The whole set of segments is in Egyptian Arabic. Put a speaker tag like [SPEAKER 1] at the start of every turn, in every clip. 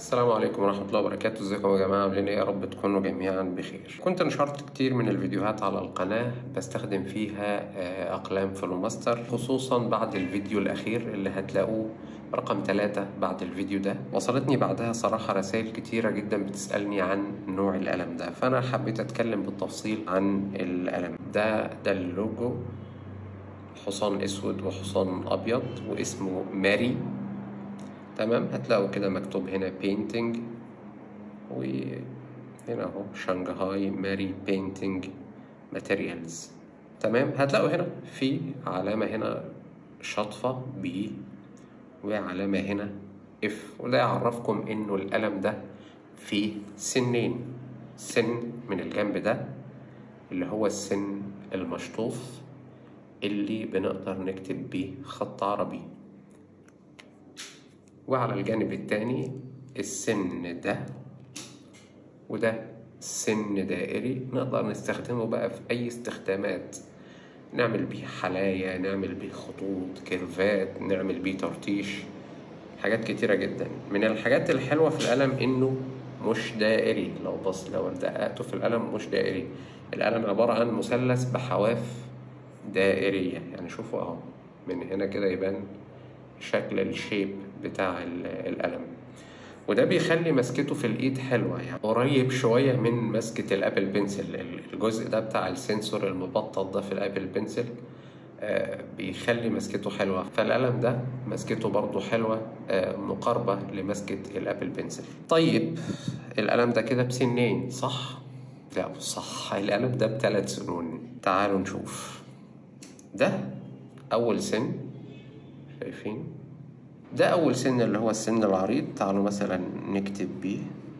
[SPEAKER 1] السلام عليكم ورحمة الله وبركاته ازيكم يا جماعة عاملين ايه يا رب تكونوا جميعا بخير كنت نشرت كتير من الفيديوهات على القناة بستخدم فيها آه، أقلام فلوماستر خصوصا بعد الفيديو الأخير اللي هتلاقوه رقم ثلاثة بعد الفيديو ده وصلتني بعدها صراحة رسائل كتيرة جدا بتسألني عن نوع القلم ده فأنا حبيت أتكلم بالتفصيل عن القلم ده ده اللوجو حصان أسود وحصان أبيض واسمه ماري تمام هتلاقوا كده مكتوب هنا painting وهنا اهو شنغهاي ماري painting materials تمام هتلاقوا هنا في علامة هنا شطفة بي وعلامة هنا اف وده يعرفكم انه القلم ده فيه سنين سن من الجنب ده اللي هو السن المشطوف اللي بنقدر نكتب بيه خط عربي وعلى الجانب التاني السن ده وده سن دائري نقدر نستخدمه بقى في أي استخدامات نعمل بيه حلايا نعمل بيه خطوط كيرفات نعمل بيه ترتيش حاجات كتيرة جدا من الحاجات الحلوة في القلم إنه مش دائري لو بص لو دققته في القلم مش دائري القلم عبارة عن مثلث بحواف دائرية يعني شوفوا أهو من هنا كده يبان شكل الشيب بتاع ال- القلم وده بيخلي مسكته في الايد حلوه يعني قريب شويه من مسكه الابل بنسل الجزء ده بتاع السنسور المبطط ده في الابل بنسل آه، بيخلي مسكته حلوه فالقلم ده مسكته برضو حلوه آه، مقاربه لمسكه الابل بنسل طيب القلم ده كده بسنين صح لا مش صح القلم ده بثلاث سنون تعالوا نشوف ده اول سن شايفين ده أول سن اللي هو السن العريض تعالوا مثلا نكتب بيه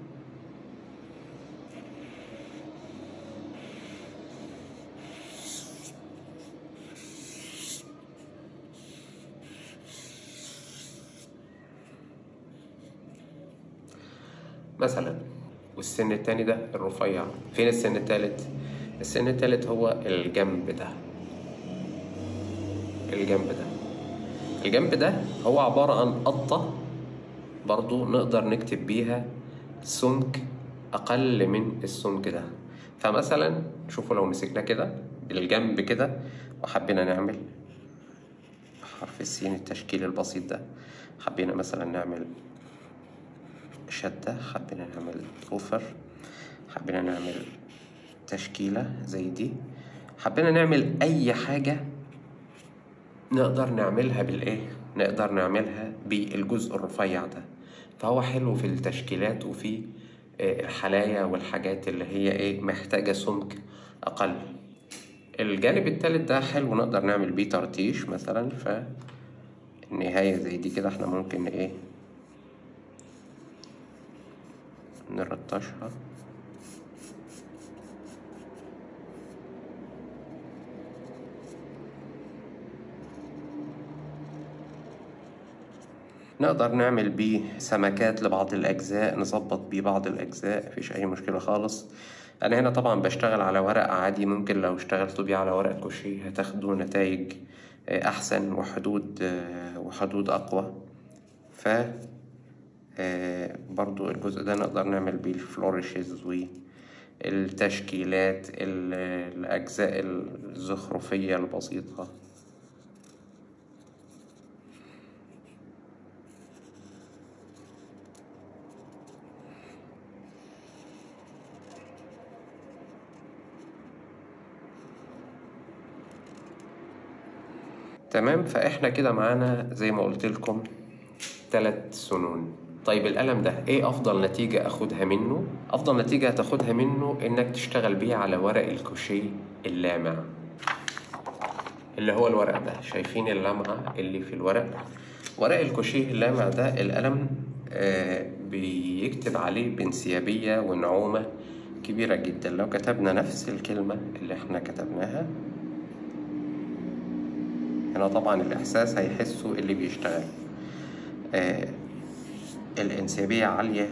[SPEAKER 1] مثلا والسن التاني ده الرفيع فين السن التالت السن التالت هو الجنب ده الجنب ده الجنب ده هو عبارة عن قطة برضو نقدر نكتب بيها سمك أقل من السمك ده فمثلا شوفوا لو مسكنا كده بالجنب كده وحبينا نعمل حرف السين التشكيل البسيط ده حبينا مثلا نعمل شدة حبينا نعمل اوفر حبينا نعمل تشكيلة زي دي حبينا نعمل أي حاجة نقدر نعملها بالايه نقدر نعملها بالجزء الرفيع ده فهو حلو في التشكيلات وفي آه، الحلايا والحاجات اللي هي ايه محتاجة سمك اقل الجانب التالت ده حلو نقدر نعمل بيه ترتيش مثلا فالنهاية زي دي كده احنا ممكن ايه نرتشها نقدر نعمل بيه سمكات لبعض الأجزاء نظبط بيه بعض الأجزاء مفيش أي مشكلة خالص أنا هنا طبعا بشتغل على ورق عادي ممكن لو اشتغلتوا بيه على ورق كوشيه هتاخدوا نتائج أحسن وحدود وحدود أقوى ف آه، برضو الجزء ده نقدر نعمل بيه الفلوريشز والتشكيلات ال- الأجزاء الزخرفية البسيطة تمام فاحنا كده معانا زي ما قلت لكم ثلاث سنون طيب القلم ده ايه افضل نتيجة اخدها منه افضل نتيجة هتاخدها منه انك تشتغل بيه على ورق الكوشيه اللامع اللي هو الورق ده شايفين اللمعة اللي في الورق ورق الكوشيه اللامع ده القلم آه بيكتب عليه بانسيابية ونعومة كبيرة جدا لو كتبنا نفس الكلمة اللي احنا كتبناها هنا طبعا الإحساس هيحسه اللي بيشتغل آه الانسيابية عالية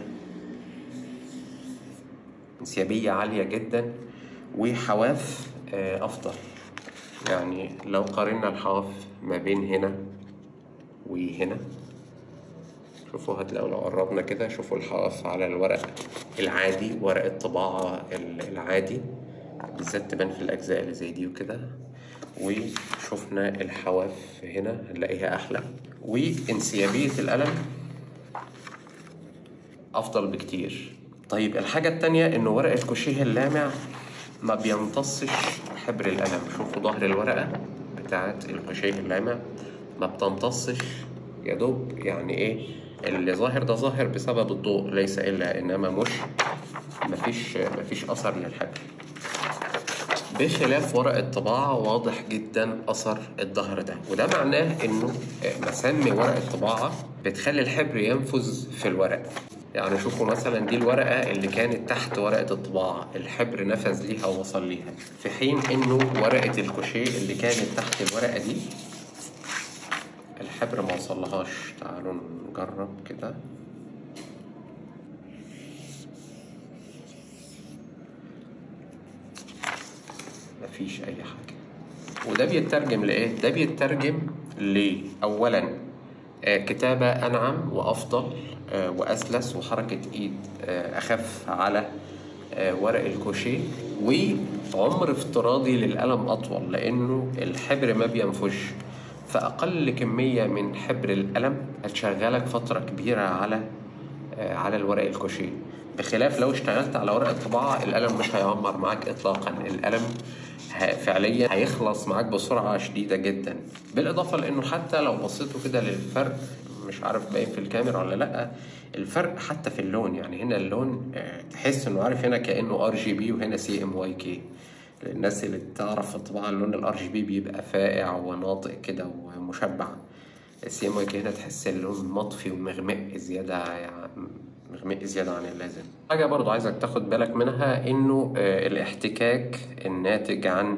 [SPEAKER 1] انسيابية عالية جدا وحواف آه أفضل يعني لو قارنا الحواف ما بين هنا وهنا شوفوا هتلاقوا لو قربنا كده شوفوا الحواف على الورق العادي ورق الطباعة العادي بالذات تبان في الأجزاء اللي زي دي وكده وشفنا الحواف هنا هنلاقيها أحلى وانسيابية القلم أفضل بكتير طيب الحاجة التانية إنه ورق الكوشيه اللامع ما بيمتصش حبر القلم شوفوا ظهر الورقة بتاعت الكوشيه اللامع ما بتمتصش يا دوب يعني ايه اللي ظاهر ده ظاهر بسبب الضوء ليس الا انما مش مفيش مفيش اثر للحبر بخلاف ورق الطباعة واضح جدا أثر الظهر ده وده معناه إنه مسمي ورق الطباعة بتخلي الحبر ينفذ في الورق يعني شوفوا مثلا دي الورقة اللي كانت تحت ورقة الطباعة الحبر نفذ ليها ووصل ليها في حين إنه ورقة الكوشيه اللي كانت تحت الورقة دي الحبر ما وصلهاش تعالوا نجرب كده مفيش اي حاجه وده بيترجم لايه ده بيترجم لاولا آه كتابه انعم وافضل آه واسلس وحركه ايد آه اخف على ورق الكوشيه وعمر افتراضي للقلم اطول لانه الحبر ما بينفش فأقل كمية من حبر القلم هتشغلك فترة كبيرة على على الورق الكوشيه بخلاف لو اشتغلت على ورق الطباعة القلم مش هيعمر معاك إطلاقا القلم فعليا هيخلص معاك بسرعة شديدة جدا بالإضافة لأنه حتى لو بصيتوا كده للفرق مش عارف باين في الكاميرا ولا لأ الفرق حتى في اللون يعني هنا اللون تحس إنه عارف هنا كأنه ار جي بي وهنا سي ام واي كي للناس اللي تعرف طبعا اللون الار جي بي بيبقى فائع وناطق كده ومشبع السي ام واي كي هنا تحس اللون مطفي ومغمق زياده يعني مغمق زياده عن اللازم حاجه برضو عايزك تاخد بالك منها انه الاحتكاك الناتج عن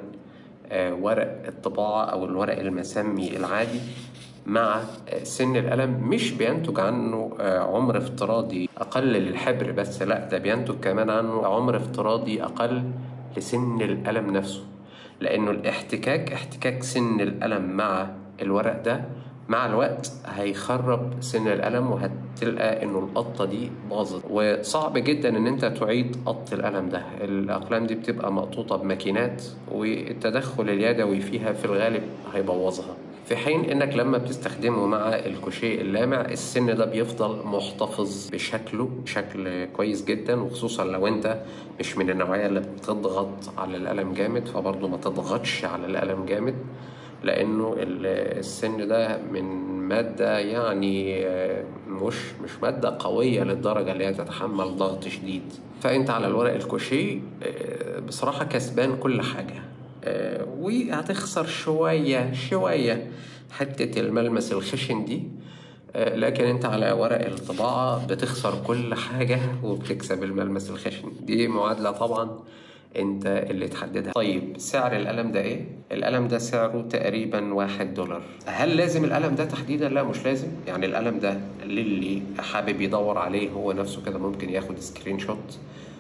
[SPEAKER 1] ورق الطباعه او الورق المسمي العادي مع سن القلم مش بينتج عنه عمر افتراضي اقل للحبر بس لا ده بينتج كمان عنه عمر افتراضي اقل لسن القلم نفسه لأنه الاحتكاك احتكاك سن القلم مع الورق ده مع الوقت هيخرب سن القلم وهتلقى انه القطة دي باظت وصعب جدا ان انت تعيد قط القلم ده الاقلام دي بتبقى مقطوطة بماكينات والتدخل اليدوي فيها في الغالب هيبوظها في حين انك لما بتستخدمه مع الكوشيه اللامع السن ده بيفضل محتفظ بشكله بشكل كويس جدا وخصوصا لو انت مش من النوعيه اللي بتضغط على القلم جامد فبرضه ما تضغطش على القلم جامد لانه السن ده من ماده يعني مش مش ماده قويه للدرجه اللي هي تتحمل ضغط شديد فانت على الورق الكوشيه بصراحه كسبان كل حاجه وهتخسر شوية شوية حتة الملمس الخشن دي لكن انت على ورق الطباعة بتخسر كل حاجة وبتكسب الملمس الخشن دي معادلة طبعا انت اللي تحددها طيب سعر القلم ده ايه القلم ده سعره تقريبا واحد دولار هل لازم القلم ده تحديدا لا مش لازم يعني القلم ده للي حابب يدور عليه هو نفسه كده ممكن ياخد سكرين شوت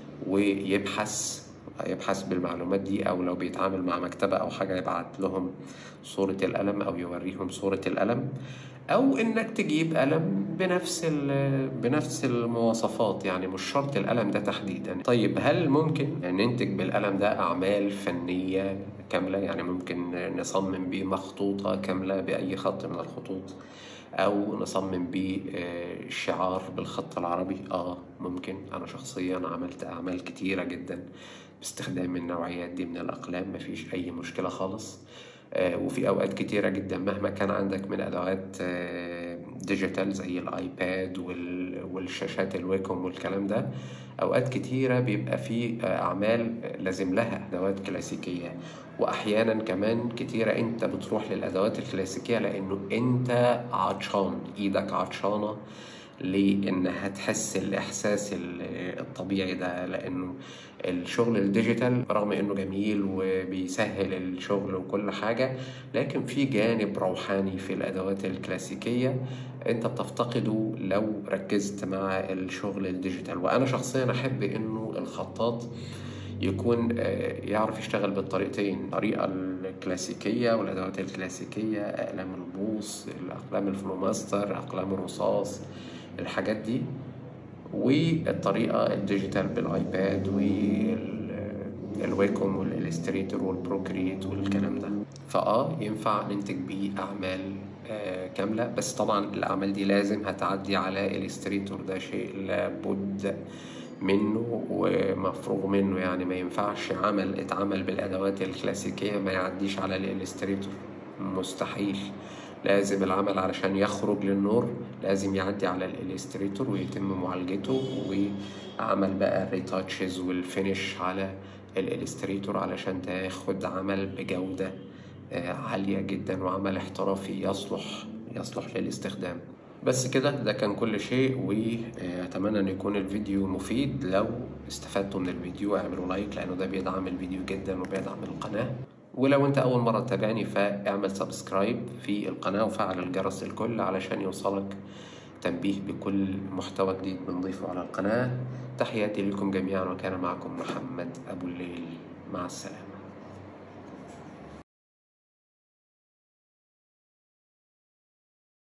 [SPEAKER 1] ويبحث يبحث بالمعلومات دي او لو بيتعامل مع مكتبه او حاجه يبعت لهم صوره القلم او يوريهم صوره القلم او انك تجيب قلم بنفس بنفس المواصفات يعني مش شرط القلم ده تحديدا طيب هل ممكن ننتج بالقلم ده اعمال فنيه كامله يعني ممكن نصمم بيه مخطوطه كامله باي خط من الخطوط او نصمم بيه شعار بالخط العربي اه ممكن انا شخصيا عملت اعمال كتيره جدا باستخدام النوعيات دي من الاقلام مفيش اي مشكله خالص آه وفي اوقات كتيره جدا مهما كان عندك من ادوات آه ديجيتال زي الايباد والشاشات الويكوم والكلام ده اوقات كتيره بيبقى في اعمال لازم لها ادوات كلاسيكيه واحيانا كمان كتيره انت بتروح للادوات الكلاسيكيه لانه انت عطشان ايدك عطشانه لانها تحس الاحساس الطبيعي ده لانه الشغل الديجيتال رغم انه جميل وبيسهل الشغل وكل حاجه لكن في جانب روحاني في الادوات الكلاسيكيه انت بتفتقده لو ركزت مع الشغل الديجيتال وانا شخصيا احب انه الخطاط يكون يعرف يشتغل بالطريقتين الطريقة الكلاسيكية والأدوات الكلاسيكية أقلام البوص الأقلام الفلوماستر أقلام الرصاص الحاجات دي والطريقة الديجيتال بالايباد والويكوم والالستريتور والبروكريت والكلام ده فاه ينفع ننتج بيه اعمال آه، كاملة بس طبعا الاعمال دي لازم هتعدي على الستريتور ده شيء لابد منه ومفروغ منه يعني ما ينفعش عمل اتعمل بالادوات الكلاسيكية ما يعديش على الالستريتور مستحيل لازم العمل علشان يخرج للنور لازم يعدي على الالستريتور ويتم معالجته وعمل بقى الريتاتشز والفينش على الالستريتور علشان تاخد عمل بجودة آه، عالية جدا وعمل احترافي يصلح يصلح للاستخدام بس كده ده كان كل شيء واتمنى ان يكون الفيديو مفيد لو استفدتوا من الفيديو اعملوا لايك لانه ده بيدعم الفيديو جدا وبيدعم القناة ولو انت اول مرة تتابعني فاعمل سبسكرايب في القناة وفعل الجرس الكل علشان يوصلك تنبيه بكل محتوى جديد بنضيفه على القناة تحياتي لكم جميعا وكان معكم محمد أبو الليل مع السلامة